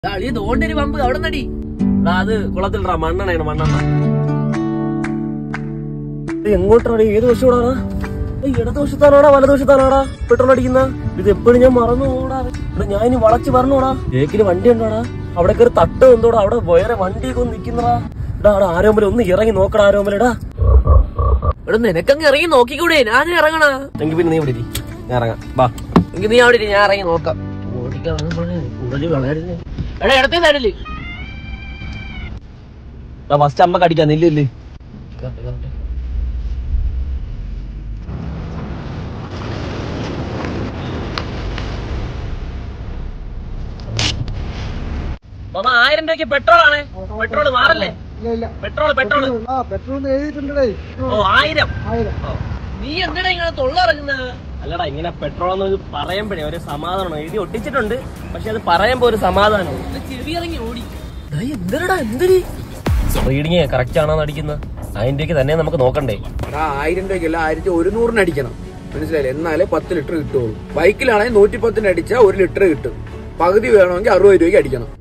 അളി തോണ്ടൊരു പമ്പ് അവിടെ നടി എടാ, അത് കുളത്തിലടാ മണ്ണെണ്ണയാണ് മണ്ണെണ്ണ എങ്ങോട്ടാണ് ഏത് വശത്തോടാണ് ഇടതുവശത്താണോടാ വലതുവശത്താണോടാ പെട്രോൾ അടിക്കുന്ന ഇത് എപ്പോഴും ഞാൻ മറന്നു പോടാ ഇവിടെ ഞാൻ ഇനി വളച്ച് പറഞ്ഞോടാ ബേക്കില് വണ്ടി ഉണ്ടോടാ അവിടെ കയറി തട്ട് എന്തോടാ അവിടെ വേറെ വണ്ടിയൊക്കെ ഒന്ന് നിക്കുന്നടാ എടാ അവിടെ ആരോമല ഒന്ന് ഇറങ്ങി നോക്കടാ ആരോമല എടാ ഇവിടെ നിനക്കങ്ങ് ഇറങ്ങി നോക്കിക്കൂടെ ഞാൻ ഇറങ്ങണ എങ്കിൽ പിന്നെ നീ ഇവിടെ ഇരി. ഞാൻ ഇറങ്ങാം ബാ എങ്കിൽ നീ അവിടെ ഇരി, ഞാൻ ഇറങ്ങി നോക്കാം ഓടിക്കാൻ കൂടുതൽ വളരുന്നേ എടാ ഇടത്തെ സൈഡില് ഫസ്റ്റ് അമ്മ കടിക്കാൻ നില്ലില്ലേ മാമ ആയിരം രൂപയ്ക്ക് പെട്രോൾ ആണ് പെട്രോൾ മാറല്ലേ പെട്രോൾ പെട്രോൾ ആ പെട്രോൾ എഴുതിയിട്ടുണ്ടേ ഓ ആയിരം ആയിരം നീ എന്തിനാ ഇങ്ങനെ തൊള്ളറങ്ങുന്ന അല്ലടാ ഇങ്ങനെ പെട്രോൾ എന്ന് പറയുമ്പോഴേ ഒരു സമാധാനം എഴുതി ഒട്ടിച്ചിട്ടുണ്ട് പക്ഷെ അത് പറയുമ്പോ ഒരു സമാധാനം ചെവി ഇറങ്ങി ഓടി എന്തിനടാ എന്തിന് റീഡിങ് കറക്റ്റ് ആണോ അടിക്കുന്നത് ആയിരം രൂപയ്ക്ക് തന്നെ നമുക്ക് നോക്കണ്ടേ ആ ആയിരം രൂപയ്ക്കല്ല ആയിരത്തി ഒരുന്നൂറിന് അടിക്കണം മനസ്സിലായില്ലേ എന്നാലേ പത്ത് ലിറ്റർ കിട്ടുള്ളൂ ബൈക്കിലാണെങ്കിൽ നൂറ്റി പത്തിന് അടിച്ചാൽ ഒരു ലിറ്റർ കിട്ടും പകുതി വേണമെങ്കിൽ അറുപത് രൂപയ്ക്ക് അടിക്കണം